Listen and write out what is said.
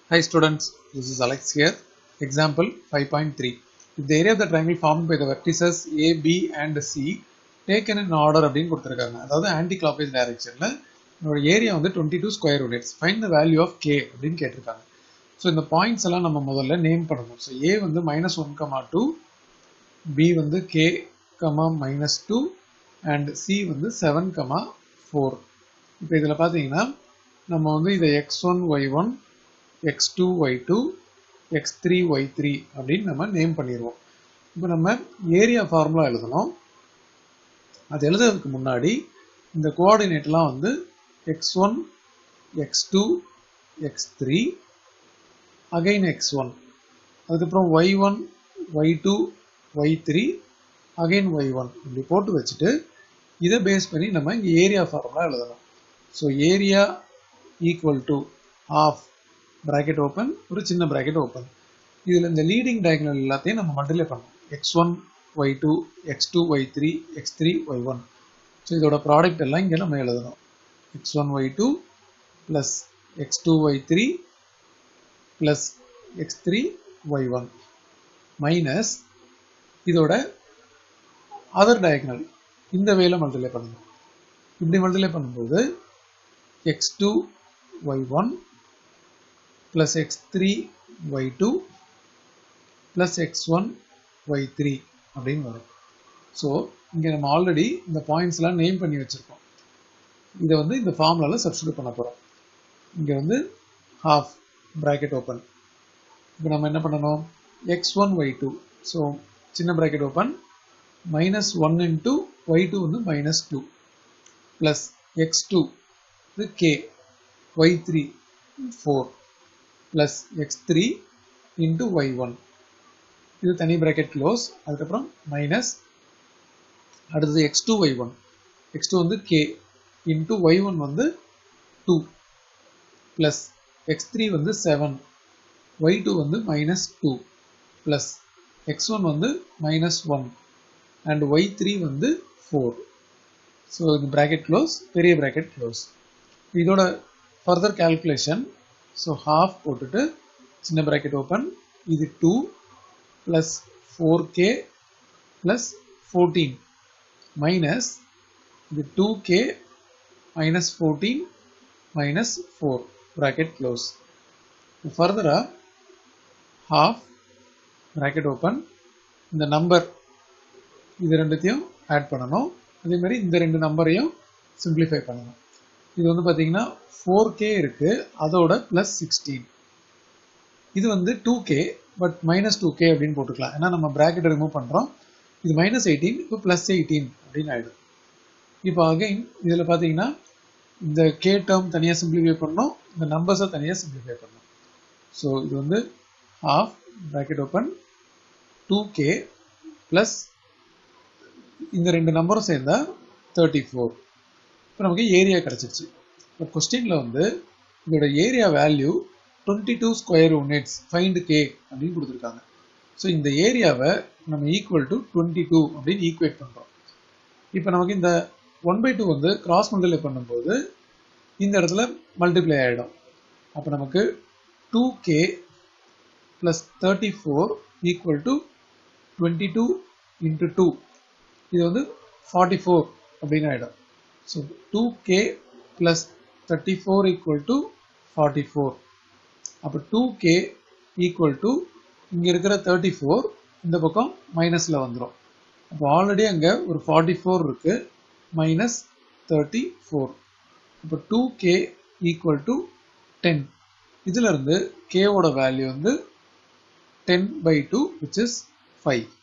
Hi students, this is Alex here. Example 5.3. If the area of the triangle formed by the vertices A, B and C taken in order அப்படின்னு கொடுத்துருக்காங்க அதாவது anti clockwise டைரக்ஷன்ல என்னோட area வந்து twenty two square units find the value of K அப்படின்னு கேட்டிருக்காங்க so இந்த points எல்லாம் நம்ம முதல்ல நேம் பண்ணணும் ஸோ ஏ வந்து minus one comma two B வந்து K comma minus two and C வந்து செவன் கமா ஃபோர் இப்போ இதில் பார்த்தீங்கன்னா நம்ம வந்து இதை X one Y one X two Y two X three Y three அப்படின்னு நம்ம நேம் பண்ணிடுவோம் இப்போ நம்ம ஏரியா ஃபார்முலா எழுதணும் அது எழுதுறதுக்கு முன்னாடி இந்த கோஆர்டினேட்லாம் வந்து X one X two X three again X one அதுக்கப்புறம் Y one Y two Y three again Y one இப்படி போட்டு வச்சுட்டு இதை பேஸ் பண்ணி நம்ம இங்கே ஏரியா ஃபார்முலா எழுதணும் so area equal to half bracket open ஒரு சின்ன ப்ராக்கெட் ஓப்பன் இதில் இந்த லீடிங் டயக்னல் எல்லாத்தையும் நம்ம மல்டிப்ளை பண்ணணும் X one Y two X two Y three X three Y one so இதோட ப்ராடக்ட் எல்லாம் இங்கே நம்ம எழுதணும் X one Y two plus X two Y three plus X three Y one minus இதோட other diagonal இந்த வேல multiply பண்ணணும் இப்படி மல்டிப்ளை பண்ணும்போது X two Y one plus x3 y2 plus x1 y3 அப்படின்னு வரும் ஸோ இங்கே நம்ம ஆல்ரெடி இந்த பாயிண்ட்ஸ்லாம் நேம் பண்ணி வச்சுருக்கோம் இதை வந்து இந்த ஃபார்முலாவில் சப்ஸ்டியூட் பண்ண போகிறோம் இங்கே வந்து ஹாஃப் ப்ராக்கெட் ஓப்பன் இப்போ நம்ம என்ன பண்ணணும் X one Y two so சின்ன bracket open minus one into Y two வந்து minus two plus X two இது K Y three four plus x3 into y1 இது தனி bracket close அதுக்கப்புறம் minus அடுத்தது x2 y1 x2 வந்து k into y1 வந்து 2 plus x3 வந்து 7 y2 வந்து minus 2 plus x1 வந்து minus 1 and y3 வந்து 4 so இந்த bracket close பெரிய bracket close இதோட further calculation ஸோ ஹாஃப் போட்டுட்டு சின்ன ப்ராக்கெட் ஓப்பன் இது two plus four K plus fourteen minus இது two K minus fourteen minus four bracket close ஃபர்தராக ஹாஃப் ப்ராக்கெட் ஓப்பன் இந்த நம்பர் இது ரெண்டுத்தையும் ஆட் பண்ணணும் அதே மாதிரி இந்த ரெண்டு நம்பரையும் சிம்பிளிஃபை பண்ணணும் இது வந்து பார்த்தீங்கன்னா ஃபோர் கே இருக்கு அதோட பிளஸ் சிக்ஸ்டீன் இது வந்து two K but minus two K அப்படின்னு போட்டுக்கலாம் ஏன்னா நம்ம ப்ராக்கெட் ரிமூவ் பண்ணுறோம் இது மைனஸ் எயிட்டீன் இப்போ ப்ளஸ் எயிட்டீன் அப்படின்னு ஆயிடும் இப்போ அகைன் இதில் பார்த்தீங்கன்னா இந்த கே டேர்ம் தனியாக சிம்பிளிஃபை பண்ணணும் இந்த நம்பர்ஸை தனியாக சிம்பிளிஃபை பண்ணணும் ஸோ இது வந்து half bracket open two K plus இந்த ரெண்டு நம்பரும் சேர்ந்தா தேர்ட்டி ஃபோர் இப்போ நமக்கு ஏரியா கிடச்சிருச்சு இப்போ கொஸ்டினில் வந்து இதோட area value twenty two square units find K அப்படின்னு கொடுத்துருக்காங்க ஸோ இந்த ஏரியாவை நம்ம ஈக்குவல் டு டுவெண்ட்டி டூ அப்படின்னு ஈக்குவேட் பண்ணுறோம் இப்போ நமக்கு இந்த ஒன் பை டூ வந்து கிராஸ் மல்டிப்ளை பண்ணும்போது இந்த இடத்துல மல்டிப்ளை ஆகிடும் அப்போ நமக்கு two K plus thirty four equal to twenty two into two இது வந்து ஃபார்ட்டி ஃபோர் அப்படின்னு ஆகிடும் So 2k plus 34 equal to 44. அப்போ 2k equal to இங்க இருக்கிற 34 இந்த பக்கம் மைனஸ்ல வந்துடும் அப்போ ஆல்ரெடி அங்க ஒரு 44 இருக்கு மைனஸ் தேர்ட்டி ஃபோர் அப்போ two K equal to ten இதுல இருந்து கேவோட வேல்யூ வந்து ten by two which is five